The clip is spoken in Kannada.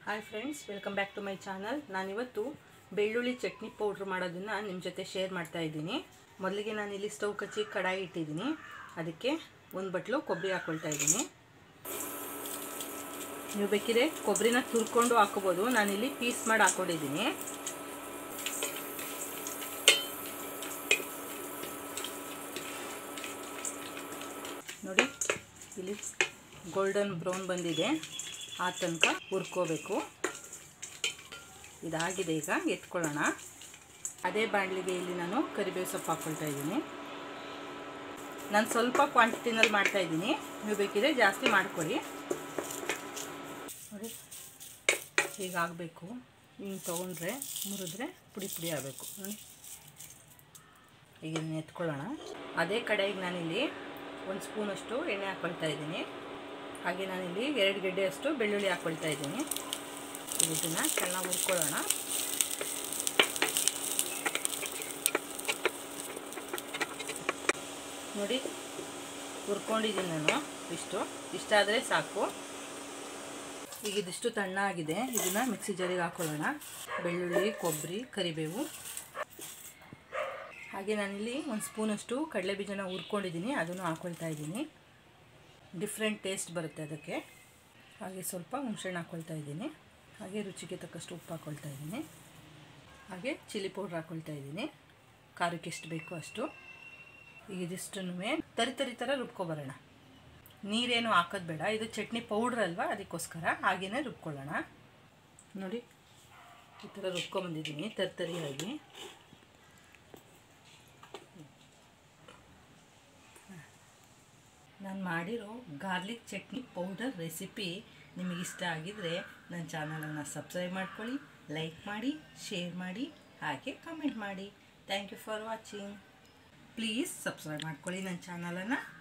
hi friends welcome back to my channel ನಾನಿವತ್ತು ಬೆಳ್ಳುಳ್ಳಿ ಚಟ್ನಿ ಪೌಡ್ರ್ ಮಾಡೋದನ್ನು ನಿಮ್ಮ ಜೊತೆ ಶೇರ್ ಮಾಡ್ತಾ ಇದ್ದೀನಿ ಮೊದಲಿಗೆ ನಾನಿಲ್ಲಿ ಸ್ಟವ್ ಕಚ್ಚಿ ಕಡಾಯಿ ಇಟ್ಟಿದ್ದೀನಿ ಅದಕ್ಕೆ ಒಂದು ಬಟ್ಲು ಕೊಬ್ಬರಿ ಹಾಕ್ಕೊಳ್ತಾ ಇದ್ದೀನಿ ನೀವು ಬೇಕಿದ್ರೆ ಕೊಬ್ಬರಿನ ತುರ್ಕೊಂಡು ಹಾಕೋಬೋದು ನಾನಿಲ್ಲಿ ಪೀಸ್ ಮಾಡಿ ಹಾಕ್ಕೊಂಡಿದ್ದೀನಿ ನೋಡಿ ಇಲ್ಲಿ ಗೋಲ್ಡನ್ ಬ್ರೌನ್ ಬಂದಿದೆ ಆ ತನಕ ಹುರ್ಕೋಬೇಕು ಇದಾಗಿದೆ ಈಗ ಎತ್ಕೊಳ್ಳೋಣ ಅದೇ ಬಾಣಲಿಗೆ ಇಲ್ಲಿ ನಾನು ಕರಿಬೇವು ಸೊಪ್ಪು ಹಾಕ್ಕೊಳ್ತಾ ಇದ್ದೀನಿ ನಾನು ಸ್ವಲ್ಪ ಕ್ವಾಂಟಿಟಿನಲ್ಲಿ ಮಾಡ್ತಾ ಇದ್ದೀನಿ ನೀವು ಬೇಕಿದ್ರೆ ಜಾಸ್ತಿ ಮಾಡ್ಕೊಳ್ಳಿ ನೋಡಿ ಹೀಗಾಗಬೇಕು ಹಿಂಗೆ ತೊಗೊಂಡ್ರೆ ಮುರಿದ್ರೆ ಪುಡಿ ಪುಡಿ ಆಗಬೇಕು ನೋಡಿ ಈಗ ಇದನ್ನ ಎತ್ಕೊಳ್ಳೋಣ ಅದೇ ಕಡೆಗೆ ನಾನಿಲ್ಲಿ ಒಂದು ಸ್ಪೂನಷ್ಟು ಎಣ್ಣೆ ಹಾಕ್ಕೊಳ್ತಾ ಇದ್ದೀನಿ ಹಾಗೆ ನಾನಿಲ್ಲಿ ಎರಡು ಗೆಡ್ಡೆಯಷ್ಟು ಬೆಳ್ಳುಳ್ಳಿ ಹಾಕ್ಕೊಳ್ತಾ ಇದ್ದೀನಿ ಇದನ್ನು ಚೆನ್ನಾಗಿ ಹುರ್ಕೊಳ್ಳೋಣ ನೋಡಿ ಹುರ್ಕೊಂಡಿದ್ದೀನಿ ನಾನು ಇಷ್ಟು ಇಷ್ಟಾದರೆ ಸಾಕು ಈಗ ಇದಿಷ್ಟು ತಣ್ಣಾಗಿದೆ ಇದನ್ನು ಮಿಕ್ಸಿ ಜಾರಿಗೆ ಹಾಕ್ಕೊಳ್ಳೋಣ ಬೆಳ್ಳುಳ್ಳಿ ಕೊಬ್ಬರಿ ಕರಿಬೇವು ಹಾಗೆ ನಾನಿಲ್ಲಿ ಒಂದು ಸ್ಪೂನಷ್ಟು ಕಡಲೆ ಬೀಜನ ಹುರ್ಕೊಂಡಿದ್ದೀನಿ ಅದನ್ನು ಹಾಕ್ಕೊಳ್ತಾ ಇದ್ದೀನಿ ಡಿಫ್ರೆಂಟ್ ಟೇಸ್ಟ್ ಬರುತ್ತೆ ಅದಕ್ಕೆ ಹಾಗೆ ಸ್ವಲ್ಪ ಹುಣಸೆಹಣ್ಣು ಹಾಕ್ಕೊಳ್ತಾ ಇದ್ದೀನಿ ಹಾಗೆ ರುಚಿಗೆ ತಕ್ಕಷ್ಟು ಉಪ್ಪು ಹಾಕ್ಕೊಳ್ತಾ ಇದ್ದೀನಿ ಹಾಗೆ ಚಿಲ್ಲಿ ಪೌಡ್ರ್ ಹಾಕ್ಕೊಳ್ತಾ ಇದ್ದೀನಿ ಖಾರಕ್ಕೆ ಎಷ್ಟು ಬೇಕೋ ಅಷ್ಟು ಈಗ ಇದಿಷ್ಟನ್ನು ತರಿ ತರಿ ಥರ ರುಬ್ಕೊಬರೋಣ ನೀರೇನು ಹಾಕೋದು ಬೇಡ ಇದು ಚಟ್ನಿ ಪೌಡ್ರ್ ಅಲ್ವಾ ಅದಕ್ಕೋಸ್ಕರ ಹಾಗೇ ರುಬ್ಕೊಳ್ಳೋಣ ನೋಡಿ ಈ ಥರ ರುಬ್ಕೊಂಬಂದಿದ್ದೀನಿ ತರ್ತರಿಯಾಗಿ ನಾನು ಮಾಡಿರೋ ಗಾರ್ಲಿಕ್ ಚಟ್ನಿ ಪೌಡರ್ ರೆಸಿಪಿ ನಿಮಗೆ ಇಷ್ಟ ಆಗಿದರೆ ನನ್ನ ಚಾನಲನ್ನು ಸಬ್ಸ್ಕ್ರೈಬ್ ಮಾಡ್ಕೊಳ್ಳಿ ಲೈಕ್ ಮಾಡಿ ಶೇರ್ ಮಾಡಿ ಹಾಗೆ ಕಮೆಂಟ್ ಮಾಡಿ thank you for watching please subscribe ಮಾಡ್ಕೊಳ್ಳಿ ನನ್ನ ಚಾನಲನ್ನು